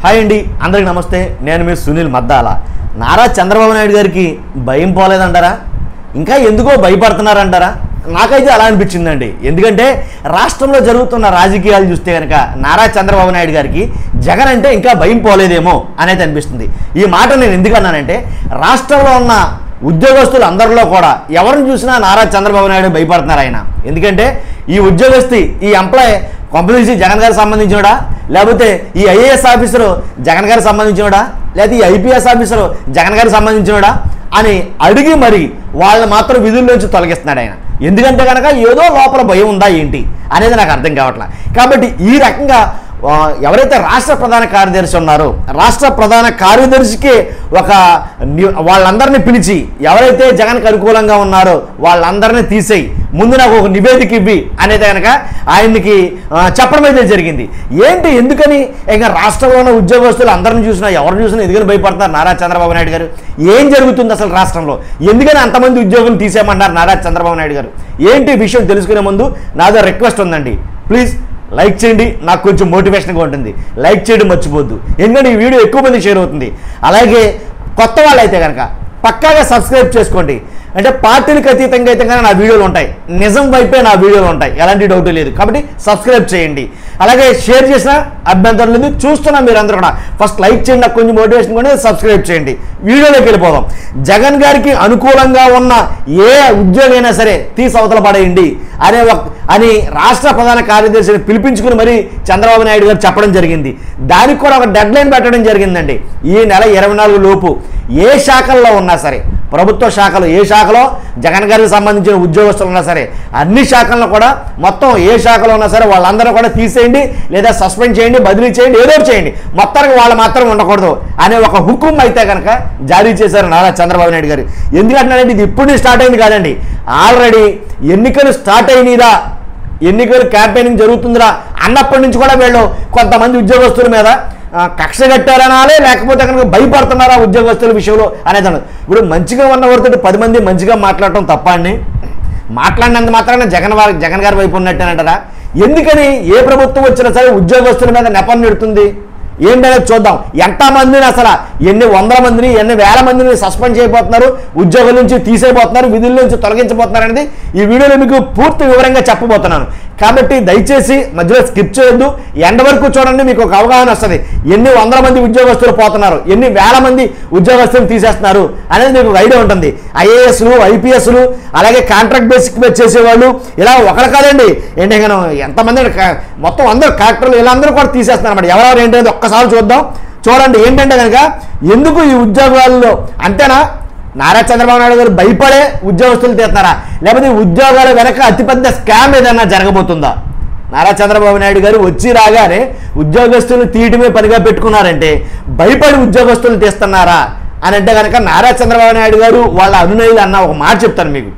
Hi అండి అందరికి నమస్తే నేను మీ సునీల్ మద్దాల నారా చంద్రబాబు నాయుడు గారికి భయం పోలేదంటారా ఇంకా ఎందుకో భయపడుతున్నారంటారా నాకైతే అలా అనిపించిందండి ఎందుకంటే రాష్ట్రంలో జరుగుతున్న రాజకీయాలు చూస్తే కనుక నారా చంద్రబాబు నాయుడు గారికి జగన్ అంటే ఇంకా భయం పోలేదేమో అనేది అనిపిస్తుంది ఈ మాట నేను ఎందుకు అన్నానంటే రాష్ట్రంలో ఉన్న ఉద్యోగస్తులు అందరిలో కూడా ఎవరిని చూసినా నారా చంద్రబాబు నాయుడు భయపడుతున్నారు ఆయన ఎందుకంటే ఈ ఉద్యోగస్తు ఈ ఎంప్లాయ్ కొంపదీసి జగన్ గారికి సంబంధించినడా లేకపోతే ఈ ఐఏఎస్ ఆఫీసరు జగన్ గారికి సంబంధించినడా లేకపోతే ఈ ఐపీఎస్ ఆఫీసరు జగన్ గారికి సంబంధించినడా అని అడిగి మరి వాళ్ళని మాత్రం విధుల్లోంచి తొలగిస్తున్నాడు ఆయన ఎందుకంటే కనుక ఏదో లోపల భయం ఉందా ఏంటి అనేది నాకు అర్థం కావట్లేదు కాబట్టి ఈ రకంగా ఆ, ఎవరైతే రాష్ట్ర ప్రధాన కార్యదర్శి ఉన్నారో రాష్ట్ర ప్రధాన కార్యదర్శికి ఒక ని- వాళ్ళందరినీ పిలిచి ఎవరైతే జగన్కి అనుకూలంగా ఉన్నారో వాళ్ళందరినీ తీసేయి ముందు నాకు ఒక నివేదిక ఇవ్వి అనేది కనుక ఆయనకి ఆ, చెప్పడం అయితే జరిగింది ఏంటి ఎందుకని ఇంకా రాష్ట్రంలో ఉన్న ఉద్యోగస్తులు అందరిని చూసినా ఎవరిని చూసినా ఎందుకని భయపడతారు నారా చంద్రబాబు నాయుడు గారు ఏం జరుగుతుంది అసలు రాష్ట్రంలో ఎందుకని అంతమంది ఉద్యోగులు తీసేయమన్నారు నారా చంద్రబాబు నాయుడు గారు ఏంటి విషయం తెలుసుకునే ముందు నాదో రిక్వెస్ట్ ఉందండి ప్లీజ్ లైక్ చేయండి నాకు కొంచెం మోటివేషన్గా ఉంటుంది లైక్ చేయడం మర్చిపోద్దు ఎందుకంటే ఈ వీడియో ఎక్కువ మంది షేర్ అవుతుంది అలాగే కొత్త వాళ్ళు అయితే కనుక పక్కాగా సబ్స్క్రైబ్ చేసుకోండి అంటే పార్టీలకు అతీతంగా అయితే కనుక నా వీడియోలు ఉంటాయి నిజం వైపే నా వీడియోలు ఉంటాయి ఎలాంటి డౌట్ లేదు కాబట్టి సబ్స్క్రైబ్ చేయండి అలాగే షేర్ చేసిన అభ్యంతరం లేదు చూస్తున్నా మీరందరూ కూడా ఫస్ట్ లైక్ చేయండి నాకు కొంచెం మోటివేషన్ కూడా సబ్స్క్రైబ్ చేయండి వీడియోలోకి వెళ్ళిపోదాం జగన్ గారికి అనుకూలంగా ఉన్న ఏ ఉద్యోగైనా సరే తీసి అవతల పడేయండి అనే ఒక అని రాష్ట్ర ప్రధాన కార్యదర్శిని పిలిపించుకుని మరి చంద్రబాబు నాయుడు గారు చెప్పడం జరిగింది దానికి కూడా ఒక డెడ్ లైన్ పెట్టడం జరిగిందండి ఈ నెల ఇరవై నాలుగు లోపు ఏ శాఖల్లో ఉన్నా సరే ప్రభుత్వ శాఖలు ఏ శాఖలో జగన్ గారికి సంబంధించిన ఉద్యోగస్తులు ఉన్నా సరే అన్ని శాఖల్లో కూడా మొత్తం ఏ శాఖలో ఉన్నా సరే వాళ్ళందరూ కూడా తీసేయండి లేదా సస్పెండ్ చేయండి బదిలీ చేయండి ఏదో ఒకటి చేయండి మొత్తానికి వాళ్ళు మాత్రం ఉండకూడదు అనే ఒక హుకుం అయితే కనుక జారీ చేశారు నారా చంద్రబాబు నాయుడు గారు ఎందుకంటే ఇది ఇప్పుడు స్టార్ట్ అయింది కాదండి ఆల్రెడీ ఎన్నికలు స్టార్ట్ అయినరా ఎన్నికలు క్యాంపెయినింగ్ జరుగుతుందిరా అన్నప్పటి నుంచి కూడా వీళ్ళు కొంతమంది ఉద్యోగస్తుల మీద ఆ, కక్ష కట్టారనాలే లేకపోతే కనుక భయపడుతున్నారా ఉద్యోగస్తుల విషయంలో అనేది అన్నది. ఇప్పుడు మంచిగా ఉన్న వారితో పది మంది మంచిగా మాట్లాడటం తప్ప అండి మాట్లాడినంత మాత్రాన జగన్ వారి జగన్ గారి వైపు ఉన్నట్టేనంటారా ఎందుకని ఏ ప్రభుత్వం వచ్చినా సరే ఉద్యోగస్తుల మీద నెపం నెడుతుంది ఏంటనేది చూద్దాం ఎంతమందిని అసలు ఎన్ని వందల మందిని ఎన్ని వేల మందిని సస్పెండ్ చేయబోతున్నారు ఉద్యోగుల నుంచి తీసేయబోతున్నారు విధుల నుంచి తొలగించబోతున్నారు అనేది ఈ వీడియోలో మీకు పూర్తి వివరంగా చెప్పబోతున్నాను కాబట్టి దయచేసి మధ్యలో స్కిప్ చేయొద్దు ఎండ వరకు చూడండి మీకు ఒక అవగాహన వస్తుంది ఎన్ని వందల మంది ఉద్యోగస్తులు పోతున్నారు ఎన్ని వేల మంది ఉద్యోగస్తులు తీసేస్తున్నారు అనేది మీకు ఒక ఐడియా ఉంటుంది ఐఏఎస్లు ఐపీఎస్లు అలాగే కాంట్రాక్ట్ బేసిక్ మీద చేసేవాళ్ళు ఇలా ఒకరు కాదండి ఏంటి మనం ఎంతమంది క- మొత్తం అందరూ కలెక్టర్లు వీళ్ళందరూ కూడా తీసేస్తున్నారు అన్నమాట ఎవరెవరు ఏంటనేది ఒక్కసారి చూద్దాం చూడండి ఏంటంటే కనుక ఎందుకు ఈ ఉద్యోగాల్లో అంతేనా నారా చంద్రబాబు నాయుడు గారు భయపడే ఉద్యోగస్తులు తీస్తున్నారా లేకపోతే ఈ ఉద్యోగాల వెనక అతిపెద్ద స్కామ్ ఏదైనా జరగబోతుందా నారా చంద్రబాబు నాయుడు గారు వచ్చి రాగానే ఉద్యోగస్తులు తీయటమే పనిగా పెట్టుకున్నారంటే భయపడి ఉద్యోగస్తులు తీస్తున్నారా అని అంటే కనుక నారా చంద్రబాబు నాయుడు గారు వాళ్ళ అనునయులు అన్న ఒక మాట చెప్తాను మీకు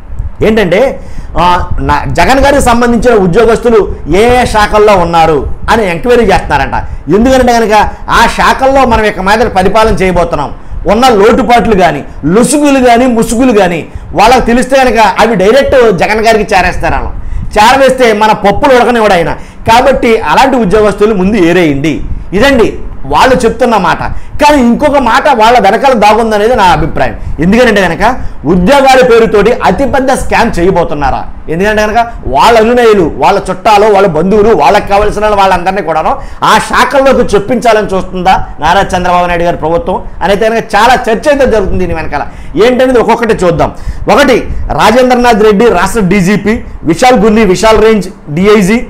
ఏంటంటే ఆ, నా- జగన్ గారికి సంబంధించిన ఉద్యోగస్తులు ఏ ఏ శాఖల్లో ఉన్నారు అని ఎంక్వైరీ చేస్తున్నారంట ఎందుకంటే కనుక ఆ శాఖల్లో మనం ఇక మీద పరిపాలన చేయబోతున్నాం ఉన్న లోటుపాట్లు కానీ లొసుగులు కానీ ముసుగులు కానీ వాళ్ళకి తెలిస్తే కనుక అవి డైరెక్ట్ జగన్ గారికి చేరేస్తారు వాళ్ళు చేరవేస్తే మన పప్పులు ఉడకనివ్వడు ఆయన కాబట్టి అలాంటి ఉద్యోగస్తులు ముందు ఏరేయండి ఇదండి వాళ్ళు చెప్తున్న మాట కానీ ఇంకొక మాట వాళ్ళ వెనకాల దాగుందనేది నా అభిప్రాయం ఎందుకంటే కనుక ఉద్యోగాల పేరుతోటి అతిపెద్ద స్కామ్ చేయబోతున్నారా ఎందుకంటే కనుక వాళ్ళ అనునయులు వాళ్ళ చుట్టాలు వాళ్ళ బంధువులు వాళ్ళకి కావలసిన వాళ్ళందరినీ కూడాను ఆ శాఖల్లోకి చొప్పించాలని చూస్తుందా నారా చంద్రబాబు నాయుడు గారి ప్రభుత్వం అనేది కనుక చాలా చర్చ అయితే జరుగుతుంది దీని వెనకాల ఏంటనేది ఒక్కొక్కటి చూద్దాం ఒకటి రాజేంద్రనాథ్ రెడ్డి రాష్ట్ర DGP Vishal Gunni Vishal range DIG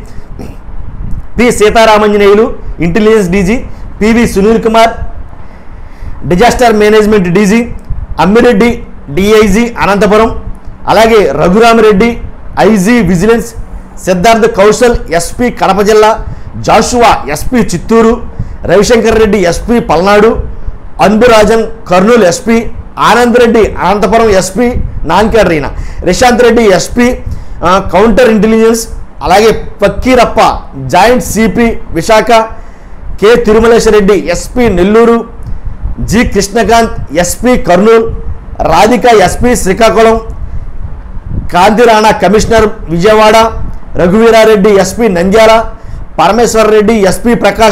P Seetharamanjaneyulu intelligence DG P V Sunil Kumar disaster management DG Ammireddy DIG Anantapur అలాగే Raghuramireddy IG vigilance Siddharth Kaushal SP Kadapa జిల్లా Joshua SP Chittoor Ravishankar Reddy SP Palnadu Anburajan Kurnool SP Anand Reddy Anantapur SP నాంకేడ్ రీనా రిశాంత్ రెడ్డి ఎస్పీ ఆ, కౌంటర్ ఇంటెలిజెన్స్ అలాగే Pakkirappa joint CP Visakha K Tirumaleswareddy SP Nellore G Krishnakanth SP Kurnool Radhika SP Srikakulam Kanthi Rana commissioner Vijayawada Raghuveerareddy SP Nandyal Parameswara Reddy SP Prakasam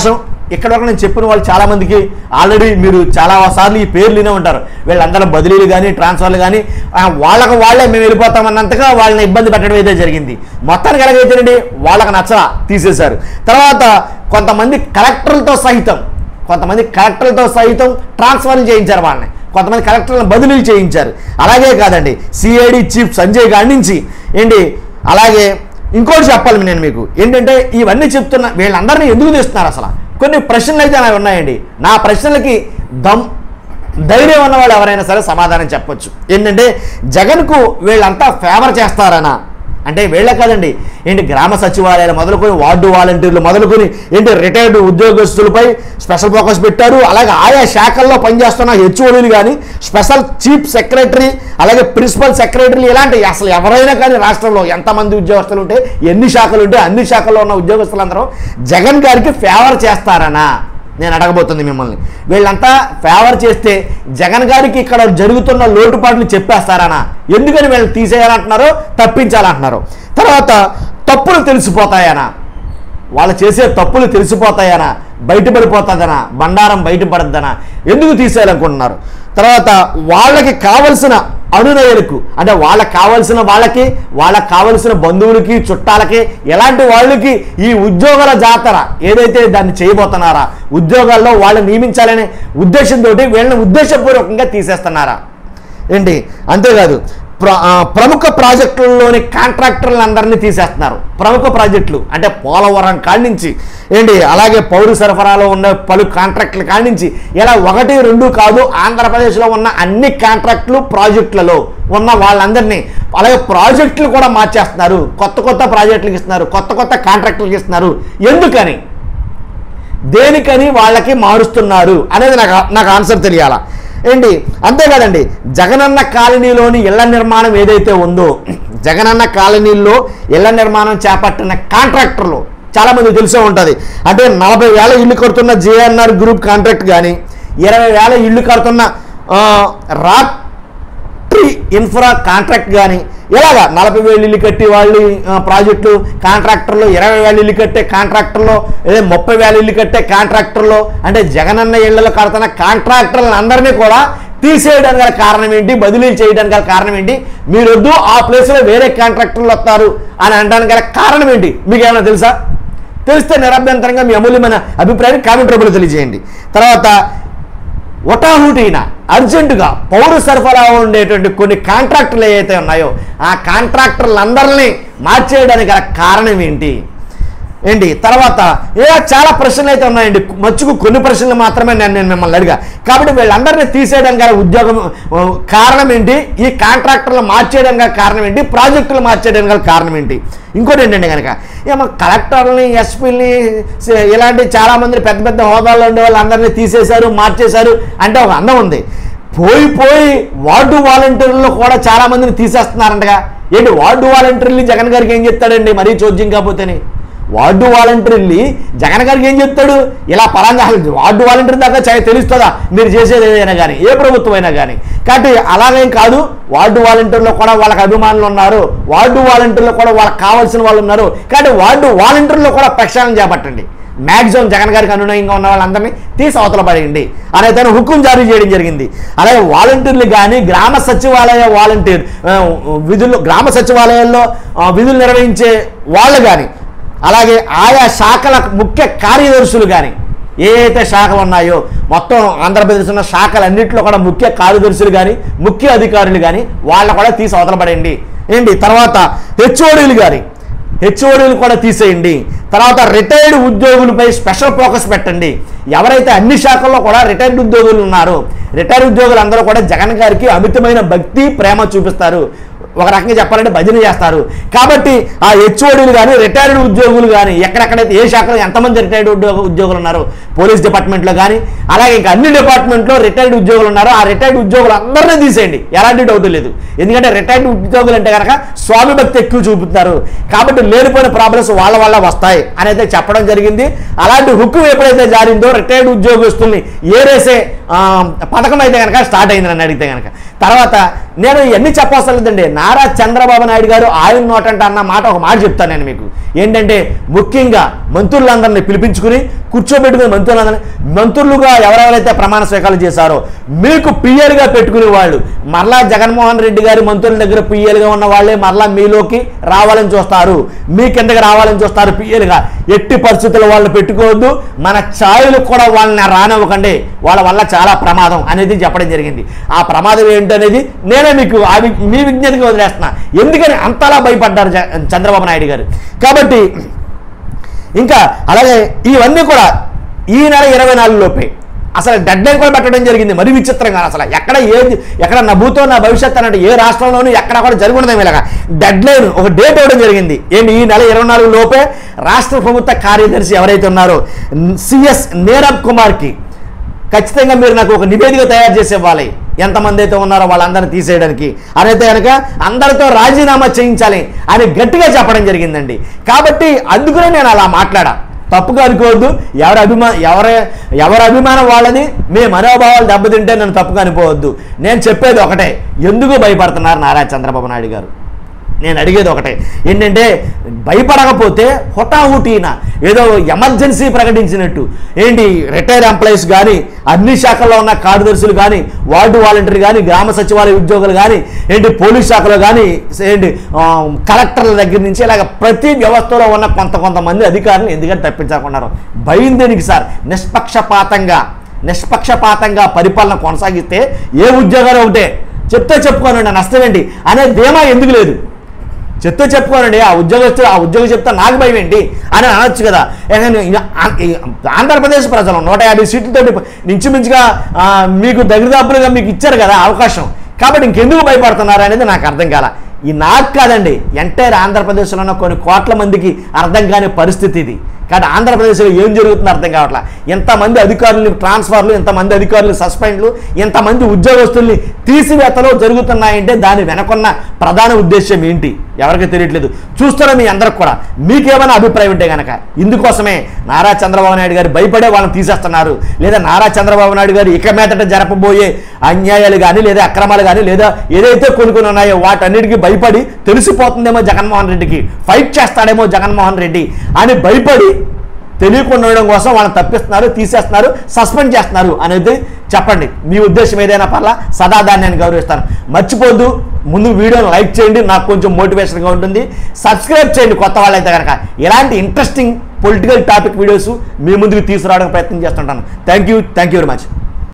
ఇక్కడ వరకు నేను చెప్పిన వాళ్ళు చాలా మందికి ఆల్రెడీ మీరు చాలా సార్లు ఈ పేర్లు వినే ఉంటారు వీళ్ళందరూ బదిలీలు కానీ ట్రాన్స్ఫర్లు కానీ ఆ, వాళ్ళకు వాళ్ళే మేము వెళ్ళిపోతామన్నంతగా వాళ్ళని ఇబ్బంది పెట్టడం అయితే జరిగింది మొత్తానికి ఎలాగైతేనండి వాళ్ళకి నచ్చ తీసేశారు తర్వాత కొంతమంది కలెక్టర్లతో సహితం కొంతమంది కలెక్టర్లతో సహితం ట్రాన్స్ఫర్లు చేయించారు వాళ్ళని కొంతమంది కలెక్టర్లను బదిలీలు చేయించారు అలాగే కాదండి సిఐడి చీఫ్ సంజయ్ గారి నుంచి ఏంటి అలాగే ఇంకోటి చెప్పాలి నేను మీకు ఏంటంటే ఇవన్నీ చెప్తున్నా వీళ్ళందరినీ ఎందుకు తీస్తున్నారు అసలు కొన్ని ప్రశ్నలు అయితే నాకు ఉన్నాయండి నా ప్రశ్నలకి దమ్ ధైర్యం ఉన్న వాళ్ళు ఎవరైనా సరే సమాధానం చెప్పొచ్చు ఏంటంటే జగన్కు వీళ్ళంతా ఫేవర్ చేస్తారనా అంటే వీళ్ళే కాదండి ఏంటి గ్రామ సచివాలయాలు మొదలుకొని వార్డు వాలంటీర్లు మొదలుకొని ఏంటి రిటైర్డ్ ఉద్యోగస్తులపై స్పెషల్ ఫోకస్ పెట్టారు అలాగే ఆయా శాఖల్లో పనిచేస్తున్న హెచ్ఓడీలు కానీ స్పెషల్ చీఫ్ సెక్రటరీ అలాగే ప్రిన్సిపల్ సెక్రటరీలు ఇలాంటి అసలు ఎవరైనా కానీ రాష్ట్రంలో ఎంతమంది ఉద్యోగస్తులు ఉంటే ఎన్ని శాఖలు ఉంటే అన్ని శాఖల్లో ఉన్న ఉద్యోగస్తులందరూ జగన్ గారికి ఫేవర్ చేస్తారనా నేను అడగబోతుంది మిమ్మల్ని వీళ్ళంతా ఫేవర్ చేస్తే జగన్ గారికి ఇక్కడ జరుగుతున్న లోటుపాట్లు చెప్పేస్తారనా ఎందుకని వీళ్ళు తీసేయాలంటున్నారో తప్పించాలంటున్నారు తర్వాత తప్పులు తెలిసిపోతాయనా వాళ్ళు చేసే తప్పులు తెలిసిపోతాయనా బయటపడిపోతుందనా బండారం బయటపడద్దనా ఎందుకు తీసేయాలనుకుంటున్నారు తర్వాత వాళ్ళకి కావలసిన అనునయులకు అంటే వాళ్ళకి కావలసిన వాళ్ళకి వాళ్ళకి కావలసిన బంధువులకి చుట్టాలకి ఎలాంటి వాళ్ళకి ఈ ఉద్యోగాల జాతర ఏదైతే దాన్ని చేయబోతున్నారా ఉద్యోగాల్లో వాళ్ళని నియమించాలనే ఉద్దేశంతో వీళ్ళని ఉద్దేశపూర్వకంగా తీసేస్తున్నారా ఏంటి అంతేకాదు ప్ర ఆ, ప్రముఖ ప్రాజెక్టులలోని కాంట్రాక్టర్లందరినీ తీసేస్తున్నారు ప్రముఖ ప్రాజెక్టులు అంటే పోలవరం కాడి నుంచి ఏంటి అలాగే పౌర సరఫరాలో ఉన్న పలు కాంట్రాక్టుల కాడి నుంచి ఇలా ఒకటి రెండు కాదు ఆంధ్రప్రదేశ్లో ఉన్న అన్ని కాంట్రాక్టులు ప్రాజెక్టులలో ఉన్న వాళ్ళందరినీ అలాగే ప్రాజెక్టులు కూడా మార్చేస్తున్నారు కొత్త కొత్త ప్రాజెక్టులకు ఇస్తున్నారు కొత్త కొత్త కాంట్రాక్టులకు ఇస్తున్నారు ఎందుకని దేనికని వాళ్ళకి మారుస్తున్నారు అనేది నాకు నాకు ఆన్సర్ తెలియాలా ఏంటి అంతేకాదండి జగనన్న కాలనీలోని ఇళ్ల నిర్మాణం ఏదైతే ఉందో జగనన్న కాలనీల్లో ఇళ్ల నిర్మాణం చేపట్టిన కాంట్రాక్టర్లు చాలామంది తెలిసే ఉంటుంది అంటే నలభై వేల ఇల్లు కడుతున్న జేఎన్ఆర్ గ్రూప్ కాంట్రాక్ట్ కానీ ఇరవై వేల ఇల్లు కడుతున్న ఆ, రాక్ ట్రీ ఇన్ఫ్రా కాంట్రాక్ట్ కానీ ఇలాగా నలభై వేలు ఇల్లు కట్టి వాళ్ళు ఆ, ప్రాజెక్టులు కాంట్రాక్టర్లు ఇరవై వేలు ఇల్లు కట్టే కాంట్రాక్టర్లు లేదా ముప్పై వేల ఇల్లు కట్టే కాంట్రాక్టర్లు అంటే జగనన్న ఇళ్లలో కడుతున్న కాంట్రాక్టర్లను అందరినీ కూడా తీసేయడానికి గల కారణం ఏంటి బదిలీలు చేయడానికి గల కారణం ఏంటి మీరు వద్దు ఆ ప్లేస్లో వేరే కాంట్రాక్టర్లు వస్తారు అని అనడానికి గల కారణం ఏంటి మీకు ఏమైనా తెలుసా తెలిస్తే నిరభ్యంతరంగా మీ అమూల్యమైన అభిప్రాయాన్ని కామెంట్ రూపంలో తెలియజేయండి తర్వాత ఒటాహుటీన అర్జెంటుగా పౌర సరఫరా ఉండేటువంటి కొన్ని కాంట్రాక్టర్లు ఏవైతే ఉన్నాయో ఆ కాంట్రాక్టర్లందరినీ మార్చేయడానికి గల కారణం ఏంటి ఏంటి తర్వాత ఏ చాలా ప్రశ్నలు అయితే ఉన్నాయండి మచ్చుకు కొన్ని ప్రశ్నలు మాత్రమే నేను నేను మిమ్మల్ని అడిగా కాబట్టి వీళ్ళందరినీ తీసేయడానికి గల ఉద్యోగం ఆ, కారణం ఏంటి ఈ కాంట్రాక్టర్లు మార్చేయడానికి గల కారణం ఏంటి ప్రాజెక్టులు మార్చేయడానికి గల కారణం ఏంటి ఇంకోటి ఏంటంటే కనుక ఏమో కలెక్టర్ని ఎస్పీని ఇలాంటి చాలామంది పెద్ద పెద్ద హోదాల్లో ఉండే వాళ్ళందరినీ తీసేశారు మార్చేశారు అంటే ఒక అందం ఉంది పోయి పోయి వార్డు వాలంటీర్లు కూడా చాలా మందిని తీసేస్తున్నారంటగా ఏంటి వార్డు వాలంటీర్లు జగన్ గారికి ఏం చెప్తాడండి మరీ చోద్యం కాకపోతేనే వార్డు వాలంటీర్లు జగన్ గారికి ఏం చెప్తాడు ఇలా పరంగా అసలు వార్డు వాలంటీర్ దాకా చే- తెలుస్తుందా మీరు చేసేది ఏదైనా కానీ ఏ ప్రభుత్వం అయినా కానీ కాబట్టి అలాగేం కాదు వార్డు వాలంటీర్లో కూడా వాళ్ళకి అభిమానులు ఉన్నారు వార్డు వాలంటీర్లో కూడా వాళ్ళకి కావాల్సిన వాళ్ళు ఉన్నారు కాబట్టి వార్డు వాలంటీర్లో కూడా ప్రక్షాళన చేపట్టండి మ్యాక్సిమం జగన్ గారికి అనునయంగా ఉన్న వాళ్ళందరినీ తీసి అవతల పడేయండి అనే తను హుకుం జారీ చేయడం జరిగింది అలాగే వాలంటీర్లు కానీ గ్రామ సచివాలయ వాలంటీర్ ఆ, విధులు గ్రామ సచివాలయాల్లో ఆ, విధులు నిర్వహించే వాళ్ళు కానీ అలాగే ఆయా శాఖల ముఖ్య కార్యదర్శులు కానీ ఏ అయితే శాఖలు ఉన్నాయో మొత్తం ఆంధ్రప్రదేశ్ ఉన్న శాఖలన్నింటిలో కూడా ముఖ్య కార్యదర్శులు కానీ ముఖ్య అధికారులు కానీ వాళ్ళ కూడా తీసి అవతల పడేయండి ఏంటి తర్వాత హెచ్ఓడీలు కానీ హెచ్ఓడీలు కూడా తీసేయండి తర్వాత రిటైర్డ్ ఉద్యోగులపై స్పెషల్ ఫోకస్ పెట్టండి ఎవరైతే అన్ని శాఖల్లో కూడా రిటైర్డ్ ఉద్యోగులు ఉన్నారో రిటైర్డ్ ఉద్యోగులు అందరూ కూడా జగన్ గారికి అమితమైన భక్తి ప్రేమ చూపిస్తారు ఒక రకంగా చెప్పాలంటే భజన చేస్తారు కాబట్టి ఆ హెచ్ఓడీలు కానీ రిటైర్డ్ ఉద్యోగులు కానీ ఎక్కడెక్కడైతే ఏ శాఖలో ఎంతమంది రిటైర్డ్ ఉద్యోగ ఉద్యోగులు ఉన్నారు పోలీస్ డిపార్ట్మెంట్లో కానీ అలాగే ఇంకా అన్ని డిపార్ట్మెంట్లో రిటైర్డ్ ఉద్యోగులు ఉన్నారు ఆ రిటైర్డ్ ఉద్యోగులు అందరినీ తీసేయండి ఎలాంటి డౌట్ లేదు ఎందుకంటే రిటైర్డ్ ఉద్యోగులు అంటే కనుక స్వామి భక్తి ఎక్కువ చూపుతున్నారు కాబట్టి లేనిపోయిన ప్రాబ్లమ్స్ వాళ్ళ వల్ల వస్తాయి అని అయితే చెప్పడం జరిగింది అలాంటి హుక్కు ఎప్పుడైతే జారిందో రిటైర్డ్ ఉద్యోగస్తుల్ని ఏరేసే ఆ, పథకం అయితే కనుక స్టార్ట్ అయింది నన్ను అడిగితే కనుక తర్వాత నేను ఇవన్నీ చెప్పవసరం లేదండి నారా చంద్రబాబు నాయుడు గారు ఆయన నోటంట అన్న మాట ఒక మాట చెప్తాను నేను మీకు ఏంటంటే ముఖ్యంగా మంత్రులందరినీ పిలిపించుకుని కూర్చోబెట్టుకుని మంత్రులందరినీ మంత్రులుగా ఎవరెవరైతే ప్రమాణ స్వీకారం చేశారో మీకు పిఎల్గా పెట్టుకునే వాళ్ళు మరలా జగన్మోహన్ రెడ్డి గారి మంత్రుల దగ్గర పిఎల్గా ఉన్న వాళ్ళే మరలా మీలోకి రావాలని చూస్తారు మీ కిందకి రావాలని చూస్తారు పిఎల్గా ఎట్టి పరిస్థితుల్లో వాళ్ళు పెట్టుకోవద్దు మన ఛాయలు కూడా వాళ్ళని రానివ్వకండి వాళ్ళ వల్ల చాలా ప్రమాదం అనేది చెప్పడం జరిగింది ఆ ప్రమాదం ఏంటనేది నేనే మీకు ఆ వి- మీ విజ్ఞతకి వదిలేస్తున్నా ఎందుకని అంతలా భయపడ్డారు జ- చంద్రబాబు నాయుడు గారు కాబట్టి ఇంకా అలాగే ఇవన్నీ కూడా ఈ నెల ఇరవై నాలుగు లోపే అసలు డెడ్ లైన్ కూడా పెట్టడం జరిగింది మరి విచిత్రంగా అసలు ఎక్కడ ఏది ఎక్కడ నా భూతో నా భవిష్యత్ అన్నట్టు ఏ రాష్ట్రంలోనూ ఎక్కడ కూడా జరుగుతుందేమో ఇలాగా డెడ్ లైన్ ఒక డేట్ ఇవ్వడం జరిగింది ఏంటి ఈ నెల ఇరవై నాలుగు లోపే రాష్ట్ర ప్రభుత్వ కార్యదర్శి ఎవరైతే ఉన్నారో సిఎస్ నీరబ్ కుమార్కి ఖచ్చితంగా మీరు నాకు ఒక నివేదిక తయారు చేసి ఇవ్వాలి ఎంతమంది అయితే ఉన్నారో వాళ్ళందరినీ తీసేయడానికి అదైతే కనుక అందరితో రాజీనామా చేయించాలి అని గట్టిగా చెప్పడం జరిగిందండి కాబట్టి అందుకనే నేను అలా మాట్లాడా తప్పుగా అనుకోవద్దు ఎవరి అభిమా ఎవరి ఎవరి అభిమానం వాళ్ళని మీ మనోభావాలు దెబ్బతింటే నన్ను తప్పుగా అనుకోవద్దు నేను చెప్పేది ఒకటే ఎందుకు భయపడుతున్నారు నారా చంద్రబాబు నాయుడు గారు నేను అడిగేది ఒకటే ఏంటంటే భయపడకపోతే హుటాహుటీన ఏదో ఎమర్జెన్సీ ప్రకటించినట్టు ఏంటి రిటైర్ ఎంప్లాయీస్ కానీ అన్ని శాఖల్లో ఉన్న కార్యదర్శులు కానీ వార్డు వాలంటీర్ కానీ గ్రామ సచివాలయ ఉద్యోగులు కానీ ఏంటి పోలీస్ శాఖలో కానీ ఏంటి ఆ, కలెక్టర్ల దగ్గర నుంచి ఇలాగ ప్రతి వ్యవస్థలో ఉన్న కొంత కొంతమంది అధికారులు ఎందుకని తప్పించకున్నారు భయం దేనికి సార్ నిష్పక్షపాతంగా నిష్పక్షపాతంగా పరిపాలన కొనసాగిస్తే ఏ ఉద్యోగాలు ఒకటే చెప్తే చెప్పుకోనండి నష్టం ఏంటి అనే ధీమా ఎందుకు లేదు చెప్తే చెప్పుకోనండి ఆ ఉద్యోగస్తు ఆ ఉద్యోగం చెప్తే నాకు భయం ఏంటి అని అనొచ్చు కదా ఏకంగా ఇక ఆ- ఈ ఆంధ్రప్రదేశ్ ప్రజలు నూట యాభై సీట్లతో ఇంచుమించుగా ఆ, మీకు దగ్గరదాపులుగా మీకు ఇచ్చారు కదా అవకాశం కాబట్టి ఇంకెందుకు భయపడుతున్నారు అనేది నాకు అర్థం కాల ఈ నాకు కాదండి ఎంటైర్ ఆంధ్రప్రదేశ్లో ఉన్న కొన్ని కోట్ల మందికి అర్థం కాని పరిస్థితి ఇది కాబట్టి ఆంధ్రప్రదేశ్లో ఏం జరుగుతుందో అర్థం కావట్లా ఎంతమంది అధికారులు ట్రాన్స్ఫర్లు ఎంతమంది అధికారులు సస్పెండ్లు ఎంతమంది ఉద్యోగస్తుల్ని తీసివేతలు జరుగుతున్నాయంటే దాని వెనకున్న ప్రధాన ఉద్దేశం ఏంటి ఎవరికి తెలియట్లేదు చూస్తున్న మీ అందరికి కూడా మీకేమైనా అభిప్రాయం ఉంటే కనుక ఇందుకోసమే నారా చంద్రబాబు నాయుడు గారు భయపడే వాళ్ళని తీసేస్తున్నారు లేదా నారా చంద్రబాబు నాయుడు గారు ఇక మీదట జరపబోయే అన్యాయాలు కానీ లేదా అక్రమాలు కానీ లేదా ఏదైతే కొన్ని కొన్ని ఉన్నాయో వాటన్నిటికీ భయపడి తెలిసిపోతుందేమో జగన్మోహన్ రెడ్డికి ఫైట్ చేస్తాడేమో జగన్మోహన్ రెడ్డి అని భయపడి తెలియకుండా ఉండడం కోసం వాళ్ళని తప్పిస్తున్నారు తీసేస్తున్నారు సస్పెండ్ చేస్తున్నారు అనేది చెప్పండి మీ ఉద్దేశం ఏదైనా పర్లా సదా దాన్ని నేను గౌరవిస్తాను మర్చిపోద్దు ముందు వీడియోని లైక్ చేయండి నాకు కొంచెం మోటివేషన్గా ఉంటుంది సబ్స్క్రైబ్ చేయండి కొత్త వాళ్ళైతే కనుక ఇలాంటి ఇంట్రెస్టింగ్ పొలిటికల్ టాపిక్ వీడియోస్ మీ ముందుకు తీసుకురావడానికి ప్రయత్నం చేస్తుంటాను thank you thank you very much